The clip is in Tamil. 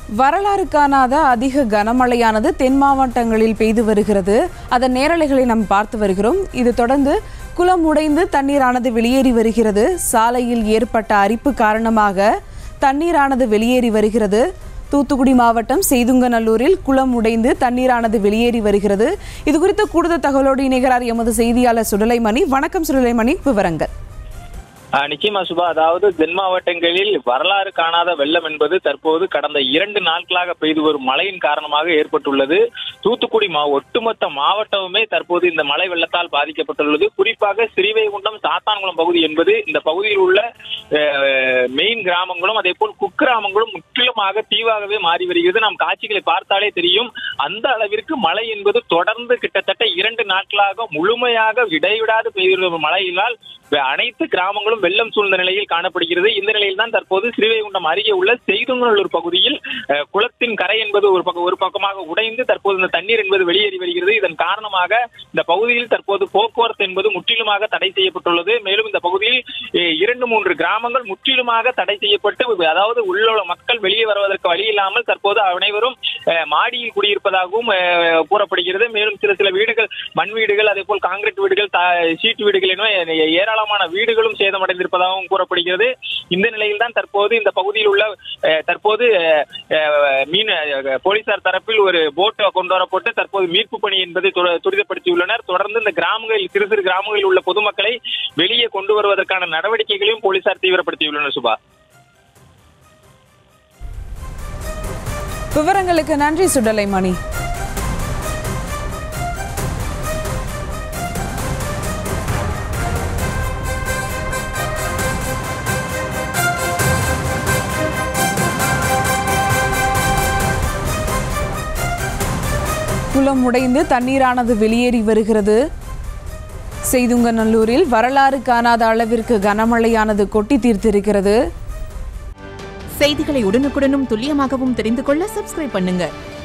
வரலாறு காணாத அதிக கனமழையானது தென் மாவட்டங்களில் பெய்து வருகிறது அதன் நேரலைகளை நாம் பார்த்து வருகிறோம் இது தொடர்ந்து குளம் உடைந்து தண்ணீரானது வெளியேறி வருகிறது சாலையில் ஏற்பட்ட அரிப்பு காரணமாக தண்ணீரானது வெளியேறி வருகிறது தூத்துக்குடி மாவட்டம் செய்துங்கநல்லூரில் குளம் உடைந்து தண்ணீரானது வெளியேறி வருகிறது இது குறித்த கூடுதல் தகவலோடு இணைகிறார் எமது செய்தியாளர் சுடலைமணி வணக்கம் சுடலைமணி விவரங்கள் ஆஹ் நிச்சயமா சுபா அதாவது தென் மாவட்டங்களில் வரலாறு காணாத வெள்ளம் என்பது தற்போது கடந்த இரண்டு நாட்களாக பெய்து வரும் மழையின் காரணமாக ஏற்பட்டுள்ளது தூத்துக்குடி மா ஒட்டுமொத்த மாவட்டமுமே தற்போது இந்த மழை வெள்ளத்தால் பாதிக்கப்பட்டுள்ளது குறிப்பாக ஸ்ரீவைகுண்டம் சாத்தான்குளம் பகுதி என்பது இந்த பகுதியில் உள்ள அஹ், மெயின் கிராமங்களும் அதே போல் குக்கிராமங்களும் முற்றிலுமாக தீவாகவே மாறி வருகிறது நாம் காட்சிகளை பார்த்தாலே தெரியும் அந்த அளவிற்கு மழை என்பது தொடர்ந்து கிட்டத்தட்ட இரண்டு நாட்களாக முழுமையாக இடைவிடாது பெய்து வரும் மழையினால் அனைத்து கிராமங்களும் வெள்ளம் சூழ்ந்த நிலையில் காணப்படுகிறது இந்த நிலையில் தான் தற்போது ஸ்ரீவைகுண்டம் அருகே உள்ள செய்துங்கநல்லூர் பகுதியில் அஹ், குளத்தின் கரை என்பது ஒரு பக்கம் ஒரு பக்கமாக உடைந்து தற்போது இந்த தண்ணீர் என்பது வெளியேறி வருகிறது இதன் காரணமாக இந்த பகுதியில் தற்போது போக்குவரத்து என்பது முற்றிலுமாக தடை செய்யப்பட்டுள்ளது மேலும் இந்த பகுதியில் அஹ், இரண்டு மூன்று கிராமங்கள் முற்றிலுமாக தடை செய்யப்பட்டு அதாவது உள்ள மக்கள் வெளியே வருவதற்கு வழி இல்லாமல் தற்போது அனைவரும் அஹ், மாடியில் குடியிருப்பதாகவும் அஹ், கூறப்படுகிறது மேலும் சில சில வீடுகள் மண் வீடுகள் அதே போல் காங்கிரீட் வீடுகள் த- ஷீட் வீடுகள் என ஏராளமான வீடுகளும் சேதமடைந்திருப்பதாகவும் கூறப்படுகிறது இந்த நிலையில் தான் தற்போது இந்த பகுதியில் உள்ள அஹ், தற்போது அஹ், அஹ், மீன் அஹ், போலீசார் தரப்பில் ஒரு போட் கொண்டு வரப்பட்டு தற்போது மீட்பு பணி என்பதை துர- துரிதப்படுத்தியுள்ளனர் தொடர்ந்து இந்த கிராமங்களில் சிறு சிறு கிராமங்களில் உள்ள பொதுமக்களை வெளியே கொண்டு வருவதற்கான நடவடிக்கைகளையும் போலீசார் தீவிரப்படுத்தியுள்ளனர் சுபா விவரங்களுக்கு நன்றி சுடலைமணி குளம் உடைந்து தண்ணீரானது வெளியேறி வருகிறது செய்துங்கநல்லூரில் வரலாறு காணாத அளவிற்கு கனமழையானது கொட்டி தீர்த்திருக்கிறது செய்திகளை உடனுக்குடனும் துல்லியமாகவும் தெரிந்து கொள்ள சப்ஸ்கிரைப் பண்ணுங்க